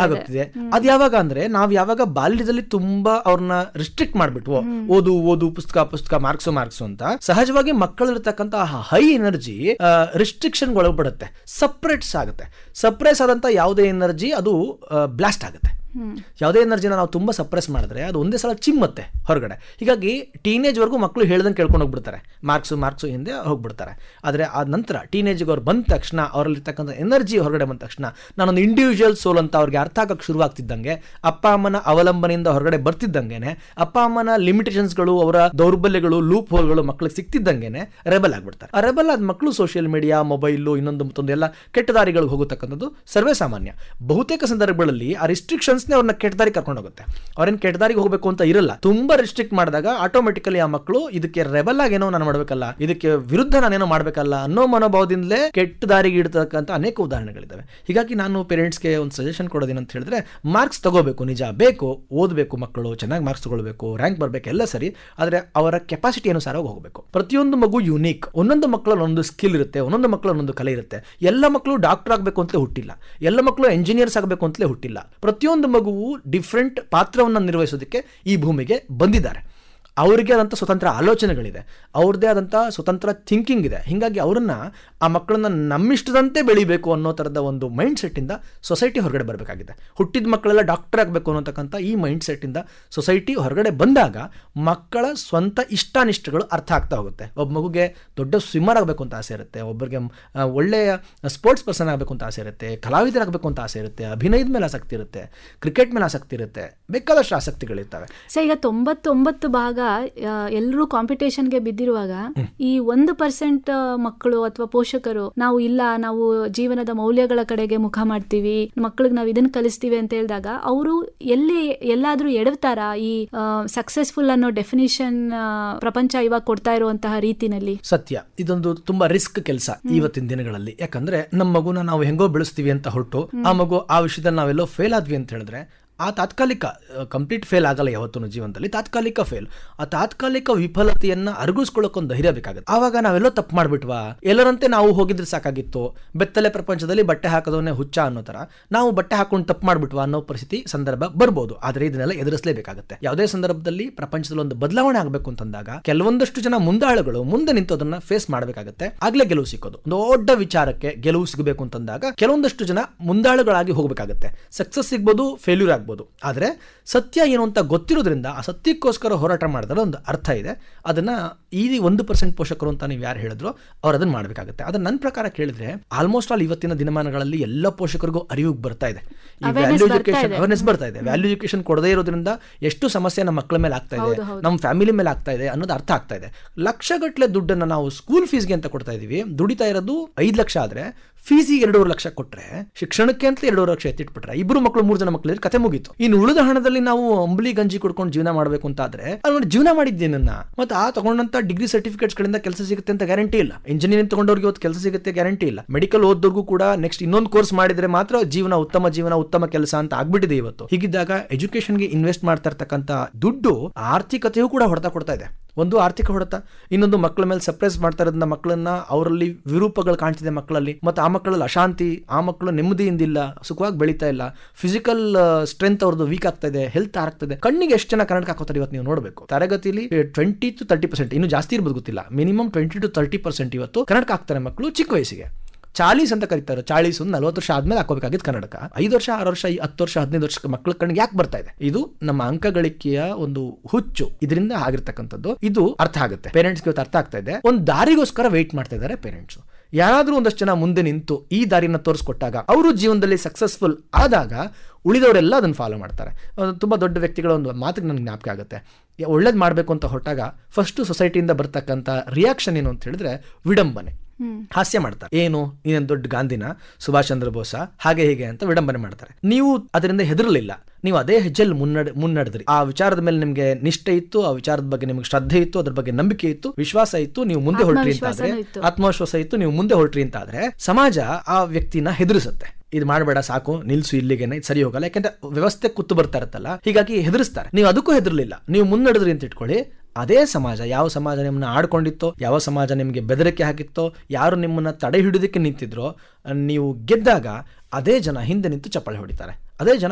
ಆಗುತ್ತಿದೆ ಅದ್ ಯಾವಾಗ ಅಂದ್ರೆ ನಾವ್ ಯಾವಾಗ ಬಾಲ್ಯದಲ್ಲಿ ತುಂಬಾ ಅವ್ರನ್ನ ರಿಸ್ಟ್ರಿಕ್ಟ್ ಮಾಡ್ಬಿಟ್ವು ಓದು ಓದು ಪುಸ್ತಕ ಪುಸ್ತಕ ಮಾರ್ಕ್ಸು ಮಾರ್ಕ್ಸು ಅಂತ ಸಹಜವಾಗಿ ಮಕ್ಕಳಲ್ಲಿರ್ತಕ್ಕಂಥ ಹೈ ಎನರ್ಜಿ ರಿಸ್ಟ್ರಿಕ್ಷನ್ ಒಳಪಡುತ್ತೆ ಸಪ್ರೇಟ್ಸ್ ಆಗುತ್ತೆ ಸಪ್ರೆಸ್ ಆದಂತ ಯಾವುದೇ ಎನರ್ಜಿ ಅದು ಬ್ಲಾಸ್ಟ್ ಆಗುತ್ತೆ ಯಾವುದೇ ಎನರ್ಜಿನ ನಾವು ತುಂಬ ಸಪ್ರೆಸ್ ಮಾಡಿದ್ರೆ ಅದು ಒಂದೇ ಸಲ ಚಿಮ್ಮತ್ತೆ ಹೊರಗಡೆ ಹೀಗಾಗಿ ಟೀನೇಜ್ವರೆಗೂ ಮಕ್ಕಳು ಹೇಳ್ದಂಗೆ ಕೇಳ್ಕೊಂಡು ಹೋಗ್ಬಿಡ್ತಾರೆ ಮಾರ್ಕ್ಸು ಮಾರ್ಕ್ಸು ಹಿಂದೆ ಹೋಗ್ಬಿಡ್ತಾರೆ ಆದರೆ ಆ ನಂತರ ಟೀನೇಜ್ಗೆ ಅವ್ರು ಬಂದ ತಕ್ಷಣ ಅವರಲ್ಲಿರ್ತಕ್ಕಂಥ ಎನರ್ಜಿ ಹೊರಗಡೆ ಬಂದ ತಕ್ಷಣ ನಾನೊಂದು ಇಂಡಿವಿಜುವಲ್ ಸೋಲ್ ಅಂತ ಅವ್ರಿಗೆ ಅರ್ಥ ಆಗಕ್ಕೆ ಶುರುವಾಗ್ತಿದ್ದಂಗೆ ಅಪ್ಪ ಅಮ್ಮನ ಅವಲಂಬನೆಯಿಂದ ಹೊರಗಡೆ ಬರ್ತಿದ್ದಂಗೆನೆ ಅಪ್ಪ ಅಮ್ಮನ ಲಿಮಿಟೇಷನ್ಸ್ಗಳು ಅವರ ದೌರ್ಬಲ್ಯಗಳು ಲೂಪ್ ಹೋಲ್ಗಳು ಮಕ್ಕಳಿಗೆ ಸಿಕ್ತಿದ್ದಂಗೆನೆ ರೆಬಲ್ ಆಗ್ಬಿಡ್ತಾರೆ ಆ ರೆಬಲ್ ಆದ ಮಕ್ಕಳು ಸೋಷಿಯಲ್ ಮೀಡಿಯಾ ಮೊಬೈಲು ಇನ್ನೊಂದು ಮತ್ತೊಂದು ಎಲ್ಲ ಕೆಟ್ಟ ದಾರಿಗಳಿಗೆ ಹೋಗತಕ್ಕಂಥದ್ದು ಸರ್ವೇ ಸಾಮಾನ್ಯ ಬಹುತೇಕ ಸಂದರ್ಭಗಳಲ್ಲಿ ಆ ರಿಸ್ಟ್ರಿಕ್ಷನ್ಸ್ನೇ ಅವ್ರನ್ನ ಕೆಟ್ಟ ದಾರಿ ಕರ್ಕೊಂಡು ಹೋಗುತ್ತೆ ಅವ್ರೇನು ಕೆಟ್ಟ ದಾರಿಗೆ ಹೋಗಬೇಕು ಅಂತ ಇರಲ್ಲ ತುಂಬಾ ರಿಸ್ಟ್ರಿಕ್ಟ್ ಮಾಡಿದಾಗ ಆಟೋಮೆಟಿಕಲಿ ಆ ಮಕ್ಕಳು ಇದಕ್ಕೆ ರೆಬಲ್ ಆಗಿ ಏನೋ ನಾನು ಮಾಡಬೇಕಲ್ಲ ಇದಕ್ಕೆ ವಿರುದ್ಧ ನಾನೇನೋ ಮಾಡಬೇಕಲ್ಲ ಅನ್ನೋ ಮನೋಭಾವದಿಂದಲೇ ಕೆಟ್ಟ ದಾರಿಗೆ ಇಡ್ತಕ್ಕಂಥ ಅನೇಕ ಉದಾಹರಣೆಗಳಿದ್ದಾವೆ ಹೀಗಾಗಿ ನಾನು ಪೇರೆಂಟ್ಸ್ಗೆ ಒಂದು ಸಜೆಷನ್ ಕೊಡೋದೇನಂತ ಹೇಳಿದ್ರೆ ಮಾರ್ಕ್ಸ್ ತಗೋಬೇಕು ನಿಜ ಬೇಕು ಓದಬೇಕು ಮಕ್ಕಳು ಚೆನ್ನಾಗಿ ಮಾರ್ಕ್ಸ್ ತಗೊಳ್ಬೇಕು ರ್ಯಾಂಕ್ ಬರಬೇಕು ಎಲ್ಲ ಸರಿ ಆದರೆ ಅವರ ಕೆಪಾಸಿಟಿ ಅನುಸಾರ ಹೋಗಬೇಕು ಪ್ರತಿಯೊಂದು ಮಗು ಯುನೀಕ್ ಒಂದೊಂದು ಮಕ್ಕಳಲ್ಲಿ ಒಂದೊಂದು ಸ್ಕಿಲ್ ಇರುತ್ತೆ ಒಂದೊಂದು ಮಕ್ಕಳು ಒಂದೊಂದು ಕಲೆ ಇರುತ್ತೆ ಎಲ್ಲ ಮಕ್ಕಳು ಡಾಕ್ಟರ್ ಆಗಬೇಕು ಅಂತಲೇ ಹುಟ್ಟಿಲ್ಲ ಎಲ್ಲ ಮಕ್ಕಳು ಎಂಜಿನಿಯರ್ಸ್ ಆಗಬೇಕು ಅಂತಲೇ ಹುಟ್ಟಿಲ್ಲ ಪ್ರತಿಯೊಂದು ಮಗುವು ಡಿಫ್ರೆಂಟ್ ಪಾತ್ರವನ್ನು ನಿರ್ವಹಿಸೋದಕ್ಕೆ ಈ ಭೂಮಿಗೆ ಬಂದಿದ್ದಾರೆ ಅವರಿಗೆ ಆದಂಥ ಸ್ವತಂತ್ರ ಆಲೋಚನೆಗಳಿದೆ ಅವ್ರದ್ದೇ ಆದಂಥ ಸ್ವತಂತ್ರ ಥಿಂಕಿಂಗ್ ಇದೆ ಹೀಗಾಗಿ ಅವರನ್ನ ಆ ಮಕ್ಕಳನ್ನ ನಮ್ಮಿಷ್ಟದಂತೆ ಬೆಳಿಬೇಕು ಅನ್ನೋ ಥರದ ಒಂದು ಮೈಂಡ್ ಸೆಟ್ಟಿಂದ ಸೊಸೈಟಿ ಹೊರಗಡೆ ಬರಬೇಕಾಗಿದೆ ಹುಟ್ಟಿದ ಮಕ್ಕಳೆಲ್ಲ ಡಾಕ್ಟರ್ ಆಗಬೇಕು ಅನ್ನೋತಕ್ಕಂಥ ಈ ಮೈಂಡ್ ಸೆಟ್ಟಿಂದ ಸೊಸೈಟಿ ಹೊರಗಡೆ ಬಂದಾಗ ಮಕ್ಕಳ ಸ್ವಂತ ಇಷ್ಟಾನಿಷ್ಟಗಳು ಅರ್ಥ ಆಗ್ತಾ ಹೋಗುತ್ತೆ ಒಬ್ಬ ಮಗುಗೆ ದೊಡ್ಡ ಸ್ವಿಮ್ಮರ್ ಆಗಬೇಕು ಅಂತ ಆಸೆ ಇರುತ್ತೆ ಒಬ್ಬರಿಗೆ ಆ, ಒಳ್ಳೆಯ ಸ್ಪೋರ್ಟ್ಸ್ ಪರ್ಸನ್ ಆಗಬೇಕು ಅಂತ ಆಸೆ ಇರುತ್ತೆ ಕಲಾವಿದರಾಗಬೇಕು ಅಂತ ಆಸೆ ಇರುತ್ತೆ ಅಭಿನಯದ ಮೇಲೆ ಆಸಕ್ತಿ ಇರುತ್ತೆ ಕ್ರಿಕೆಟ್ ಮೇಲೆ ಆಸಕ್ತಿ ಇರುತ್ತೆ ಬೇಕಾದಷ್ಟು ಆಸಕ್ತಿಗಳಿರ್ತವೆ ಸೊ ಈಗ ತೊಂಬತ್ತೊಂಬತ್ತು ಭಾಗ ಎಲ್ಲರೂ ಕಾಂಪಿಟೇಷನ್ಗೆ ಬಿದ್ದಿರುವಾಗ ಈ ಒಂದು ಪರ್ಸೆಂಟ್ ಮಕ್ಕಳು ಅಥವಾ ಪೋಷಕರು ನಾವು ಇಲ್ಲ ನಾವು ಜೀವನದ ಮೌಲ್ಯಗಳ ಕಡೆಗೆ ಮುಖ ಮಾಡ್ತೀವಿ ಮಕ್ಕಳಿಗೆ ನಾವು ಇದನ್ನ ಕಲಿಸ್ತೀವಿ ಅಂತ ಹೇಳಿದಾಗ ಅವರು ಎಲ್ಲಿ ಎಲ್ಲಾದ್ರೂ ಎಡವ್ತಾರಾ ಈ ಸಕ್ಸಸ್ಫುಲ್ ಅನ್ನೋ ಡೆಫಿನಿಷನ್ ಪ್ರಪಂಚ ಇವಾಗ ಕೊಡ್ತಾ ಇರುವಂತಹ ರೀತಿನಲ್ಲಿ ಸತ್ಯ ಇದೊಂದು ತುಂಬಾ ರಿಸ್ಕ್ ಕೆಲಸ ಇವತ್ತಿನ ದಿನಗಳಲ್ಲಿ ಯಾಕಂದ್ರೆ ನಮ್ಮ ಮಗುನ ನಾವು ಹೆಂಗೋ ಬೆಳೆಸ್ತೀವಿ ಅಂತ ಹೊರಟು ಆ ಮಗು ಆ ವಿಷಯದಲ್ಲಿ ನಾವೆಲ್ಲೋ ಫೇಲ್ ಆದ್ವಿ ಅಂತ ಹೇಳಿದ್ರೆ ಆ ತಾತ್ಕಾಲಿಕ ಕಂಪ್ಲೀಟ್ ಫೇಲ್ ಆಗಲ್ಲ ಯಾವತ್ತೂ ಜೀವನದಲ್ಲಿ ತಾತ್ಕಾಲಿಕ ಫೇಲ್ ಆ ತಾತ್ಕಾಲಿಕ ವಿಫಲತೆಯನ್ನ ಅರಗಿಸ್ಕೊಳ್ಳೋಕೊಂದು ಧೈರ್ಯ ಬೇಕಾಗುತ್ತೆ ಆವಾಗ ನಾವೆಲ್ಲೋ ತಪ್ಪು ಮಾಡ್ಬಿಟ್ವಾ ಎಲ್ಲರಂತೆ ನಾವು ಹೋಗಿದ್ರೆ ಸಾಕಾಗಿತ್ತು ಬೆತ್ತಲೆ ಪ್ರಪಂಚದಲ್ಲಿ ಬಟ್ಟೆ ಹಾಕೋದನ್ನೇ ಹುಚ್ಚ ಅನ್ನೋ ತರ ನಾವು ಬಟ್ಟೆ ಹಾಕೊಂಡು ತಪ್ಪು ಮಾಡ್ಬಿಟ್ವಾ ಅನ್ನೋ ಪರಿಸ್ಥಿತಿ ಸಂದರ್ಭ ಬರ್ಬೋದು ಆದ್ರೆ ಇದನ್ನೆಲ್ಲ ಎದುರಿಸಲೇಬೇಕಾಗುತ್ತೆ ಯಾವುದೇ ಸಂದರ್ಭದಲ್ಲಿ ಪ್ರಪಂಚದಲ್ಲಿ ಒಂದು ಬದಲಾವಣೆ ಆಗಬೇಕು ಅಂತಂದಾಗ ಕೆಲವೊಂದಷ್ಟು ಜನ ಮುಂದಾಳುಗಳು ಮುಂದೆ ನಿಂತು ಅದನ್ನ ಫೇಸ್ ಮಾಡಬೇಕಾಗುತ್ತೆ ಆಗ್ಲೇ ಗೆಲುವು ಸಿಕ್ಕೋದು ಒಂದು ದೊಡ್ಡ ವಿಚಾರಕ್ಕೆ ಗೆಲುವು ಸಿಗಬೇಕು ಅಂತಂದಾಗ ಕೆಲವೊಂದಷ್ಟು ಜನ ಮುಂದಾಳುಗಳಾಗಿ ಹೋಗಬೇಕಾಗುತ್ತೆ ಸಕ್ಸಸ್ ಸಿಗ್ಬೋದು ಫೇಲ್ಯೂರ್ ಆಗ್ಬೋದು ಆದ್ರೆ ಸತ್ಯ ಏನು ಅಂತ ಗೊತ್ತಿರೋದ್ರಿಂದ ಆ ಸತ್ಯಕ್ಕೋಸ್ಕರ ಹೋರಾಟ ಮಾಡಿದ್ರೆ ಒಂದು ಅರ್ಥ ಇದೆ ಅದನ್ನ ಈ ಒಂದು ಪರ್ಸೆಂಟ್ ಪೋಷಕರು ಅಂತ ನೀವು ಯಾರು ಹೇಳಿದ್ರು ಅವ್ರು ಅದನ್ನ ಮಾಡಬೇಕಾಗುತ್ತೆ ಅದನ್ನ ನನ್ನ ಪ್ರಕಾರ ಕೇಳಿದ್ರೆ ಆಲ್ಮೋಸ್ಟ್ ಆಲ್ ಇವತ್ತಿನ ದಿನಮಾನಗಳಲ್ಲಿ ಎಲ್ಲ ಪೋಷಕರಿಗೂ ಅರಿವು ಬರ್ತಾ ಇದೆ ಈ Awareness ವ್ಯಾಲ್ಯೂ ಬರ್ತಾ ಎಜುಕೇಶನ್ ಇದೆ. ಅವೇರ್ನೆಸ್ ಬರ್ತಾ ಇದೆ ವ್ಯಾಲ್ಯೂ ಎಜುಕೇಶನ್ ಕೊಡದೇ ಇರೋದ್ರಿಂದ ಎಷ್ಟು ಸಮಸ್ಯೆ ನಮ್ಮ ಮಕ್ಕಳ ಮೇಲೆ ಆಗ್ತಾ ಇದೆ ಹೌದು, ಹೌದು. ನಮ್ಮ ಫ್ಯಾಮಿಲಿ ಮೇಲೆ ಆಗ್ತಾ ಇದೆ ಅನ್ನೋದು ಅರ್ಥ ಆಗ್ತಾ ಇದೆ ಲಕ್ಷಗಟ್ಟಲೆ ದುಡ್ಡನ್ನ ನಾವು ಸ್ಕೂಲ್ ಫೀಸ್ಗೆ ಅಂತ ಕೊಡ್ತಾ ಇದೀವಿ ದುಡಿತಾ ಇರೋದು ಐದು ಲಕ್ಷ ಆದ್ರೆ ಫೀಸಿಗೆ ಎರಡೂವರೆ ಲಕ್ಷ ಕೊಟ್ರೆ ಶಿಕ್ಷಣಕ್ಕೆ ಅಂತ ಎರಡೂವರೆ ಲಕ್ಷ ಎತ್ತಿಟ್ಬಿಟ್ರೆ ಇಬ್ರು ಮಕ್ಕಳು ಮೂರು ಜನ ಮಕ್ಕಳಿದ್ರೆ ಕತೆ ಮುಗೀತು ಇನ್ನು ಉಳಿದ ಹಣದಲ್ಲಿ ನಾವು ಅಂಬಲಿ ಗಂಜಿ ಕುಡ್ಕೊಂಡು ಜೀವನ ಮಾಡಬೇಕು ಅಂತ ಆದ್ರೆ ಅಲ್ಲಿ ನೋಡಿ ಜೀವನ ಮಾಡಿದ್ದೇನನ್ನ ಮತ್ತೆ ಆ ತಗೊಂಡಂತ ಡಿಗ್ರಿ ಸರ್ಟಿಫಿಕೇಟ್ಸ್ ಗಳಿಂದ ಕೆಲಸ ಸಿಗುತ್ತೆ ಅಂತ ಗ್ಯಾರಂಟಿ ಇಲ್ಲ ಇಂಜಿನಿಯರಿಂಗ್ ತಗೊಂಡವ್ರಿಗೆ ಇವತ್ತು ಕೆಲಸ ಸಿಗುತ್ತೆ ಗ್ಯಾರಂಟಿ ಇಲ್ಲ ಮೆಡಿಕಲ್ ಓದೋರ್ಗೂ ಕೂಡ ನೆಕ್ಸ್ಟ್ ಇನ್ನೊಂದು ಕೋರ್ಸ್ ಮಾಡಿದ್ರೆ ಮಾತ್ರ ಜೀವನ ಉತ್ತಮ ಜೀವನ ಉತ್ತಮ ಕೆಲಸ ಅಂತ ಆಗ್ಬಿಟ್ಟಿದೆ ಇವತ್ತು ಹೀಗಿದ್ದಾಗ ಎಜುಕೇಶನ್ಗೆ ಇನ್ವೆಸ್ಟ್ ಮಾಡ್ತಾ ಇರ್ತಕ್ಕಂಥ ದುಡ್ಡು ಆರ್ಥಿಕತೆಯೂ ಕೂಡ ಹೊಡೆತ ಕೊಡ್ತಾ ಇದೆ ಒಂದು ಆರ್ಥಿಕ ಹೊಡೆತ ಇನ್ನೊಂದು ಮಕ್ಕಳ ಮೇಲೆ ಸಪ್ರೆಸ್ ಮಾಡ್ತಾ ಇರೋದ್ರಿಂದ ಮಕ್ಕಳನ್ನ ಅವರಲ್ಲಿ ವಿರೂಪಗಳು ಕಾಣ್ತಿದೆ ಮಕ್ಕಳಲ್ಲಿ ಮತ್ತು ಆ ಮಕ್ಕಳಲ್ಲಿ ಅಶಾಂತಿ ಆ ಮಕ್ಕಳು ನೆಮ್ಮದಿಯಿಂದಿಲ್ಲ ಸುಖವಾಗಿ ಬೆಳೀತಾ ಇಲ್ಲ ಫಿಸಿಕಲ್ ಸ್ಟ್ರೆಂತ್ ಅವ್ರದ್ದು ವೀಕ್ ಆಗ್ತಾ ಇದೆ ಹೆಲ್ತ್ ಆಗ್ತದೆ ಕಣ್ಣಿಗೆ ಎಷ್ಟು ಜನ ಕನ್ನಡಕ ಹಾಕೋತಾರೆ ಇವತ್ತು ನೀವು ನೋಡಬೇಕು ತರಗತಿಲಿ ಟ್ವೆಂಟಿ ಟು ತರ್ಟಿ ಪರ್ಸೆಂಟ್ ಇನ್ನು ಜಾಸ್ತಿ ಇರ್ಬೋದು ಗೊತ್ತಿಲ್ಲ minimum twenty to thirty percent ಇವತ್ತು ಕನ್ನಡಕ ಹಾಕ್ತಾರೆ ಮಕ್ಕಳು ಚಿಕ್ಕ ವಯಸ್ಸಿಗೆ ಚಾಳೀಸ್ ಅಂತ ಕರೀತಾರೆ ಚಾಳೀಸ್ ಒಂದು ನಲವತ್ತು ವರ್ಷ ಆದ್ಮೇಲೆ ಹಾಕೋಬೇಕಾಗಿದ್ದು ಕನ್ನಡಕ ಐದು ವರ್ಷ ಆರು ವರ್ಷ ಈ ಹತ್ತು ವರ್ಷ ಹದಿನೈದು ವರ್ಷಕ್ಕೆ ಮಕ್ಕಳ ಕಣ್ಣಿಗೆ ಯಾಕೆ ಬರ್ತಾ ಇದೆ ಇದು ನಮ್ಮ ಅಂಕ ಗಳಿಕೆಯ ಒಂದು ಹುಚ್ಚು ಇದರಿಂದ ಆಗಿರ್ತಕ್ಕಂಥದ್ದು ಇದು ಅರ್ಥ ಆಗುತ್ತೆ ಪೇರೆಂಟ್ಸ್ಗೆ ಇವತ್ತು ಅರ್ಥ ಆಗ್ತಾ ಇದೆ ಒಂದು ದಾರಿಗೋಸ್ಕರ ವೆಯ್ಟ್ ಮಾಡ್ತಾ ಇದ್ದಾರೆ ಪೇರೆಂಟ್ಸ್ ಯಾರಾದ್ರೂ ಒಂದಷ್ಟು ಜನ ಮುಂದೆ ನಿಂತು ಈ ದಾರಿನ ತೋರಿಸ್ಕೊಟ್ಟಾಗ ಅವರು ಜೀವನದಲ್ಲಿ ಸಕ್ಸಸ್ಫುಲ್ ಆದಾಗ ಉಳಿದವರೆಲ್ಲ ಅದನ್ನು ಫಾಲೋ ಮಾಡ್ತಾರೆ ಒಂದು ತುಂಬ ದೊಡ್ಡ ವ್ಯಕ್ತಿಗಳ ಒಂದು ಮಾತಿಗೆ ನನಗೆ ಜ್ಞಾಪಕ ಆಗುತ್ತೆ ಒಳ್ಳೇದು ಮಾಡಬೇಕು ಅಂತ ಹೊರಟಾಗ ಫಸ್ಟ್ ಸೊಸೈಟಿಯಿಂದ ಬರ್ತಕ್ಕಂಥ ರಿಯಾಕ್ಷನ್ ಏನು ಅಂತ ಹೇಳಿದ್ರೆ ವಿಡಂಬನೆ ಹಾಸ್ಯ ಮಾಡ್ತಾರೆ ಏನು ನೀನೇನು ದೊಡ್ಡ ಗಾಂಧಿನ ಸುಭಾಷ್ ಚಂದ್ರ ಬೋಸ ಹಾಗೆ ಹೀಗೆ ಅಂತ ವಿಡಂಬನೆ ಮಾಡ್ತಾರೆ ನೀವು ಅದರಿಂದ ಹೆದರಲಿಲ್ಲ ನೀವು ಅದೇ ಹೆಜ್ಜೆಲ್ಲಿ ಮುನ್ನಡೆ ಮುನ್ನಡೆದ್ರಿ ಆ ವಿಚಾರದ ಮೇಲೆ ನಿಮ್ಗೆ ನಿಷ್ಠೆ ಇತ್ತು ಆ ವಿಚಾರದ ಬಗ್ಗೆ ನಿಮ್ಗೆ ಶ್ರದ್ಧೆ ಇತ್ತು ಅದ್ರ ಬಗ್ಗೆ ನಂಬಿಕೆ ಇತ್ತು ವಿಶ್ವಾಸ ಇತ್ತು ನೀವು ಮುಂದೆ ಹೊರಟ್ರಿ ಅಂತ ಆದ್ರೆ ಆತ್ಮವಿಶ್ವಾಸನೂ ಇತ್ತು. ಆತ್ಮವಿಶ್ವಾಸ ಇತ್ತು ನೀವು ಮುಂದೆ ಹೊರಟ್ರಿ ಅಂತ ಆದ್ರೆ ಸಮಾಜ ಆ ವ್ಯಕ್ತಿನ ಹೆದರಿಸುತ್ತೆ ಇದು ಮಾಡಬೇಡ ಸಾಕು ನಿಲ್ಸು ಇಲ್ಲಿಗೆನೆ ಇದು ಸರಿ ಹೋಗಲ್ಲ ಯಾಕಂದ್ರೆ ವ್ಯವಸ್ಥೆ ಕುತ್ತು ಬರ್ತಾ ಇರುತ್ತಲ್ಲ ಹೀಗಾಗಿ ಹೆದರಿಸ್ತಾರೆ ನೀವು ಅದಕ್ಕೂ ಹೆದರ್ಲಿಲ್ಲ ನೀವು ಮುನ್ನಡೆದ್ರಿ ಅಂತ ಇಟ್ಕೊಳ್ಳಿ ಅದೇ ಸಮಾಜ ಯಾವ ಸಮಾಜ ನಿಮ್ಮನ್ನ ಆಡ್ಕೊಂಡಿತ್ತೋ ಯಾವ ಸಮಾಜ ನಿಮಗೆ ಬೆದರಿಕೆ ಹಾಕಿತ್ತೋ ಯಾರು ನಿಮ್ಮನ್ನ ತಡೆ ಹಿಡಿಯೋದಕ್ಕೆ ನಿಂತಿದ್ರೋ ನೀವು ಗೆದ್ದಾಗ ಅದೇ ಜನ ಹಿಂದೆ ನಿಂತು ಚಪ್ಪಾಳೆ ಹೊಡಿತಾರೆ ಅದೇ ಜನ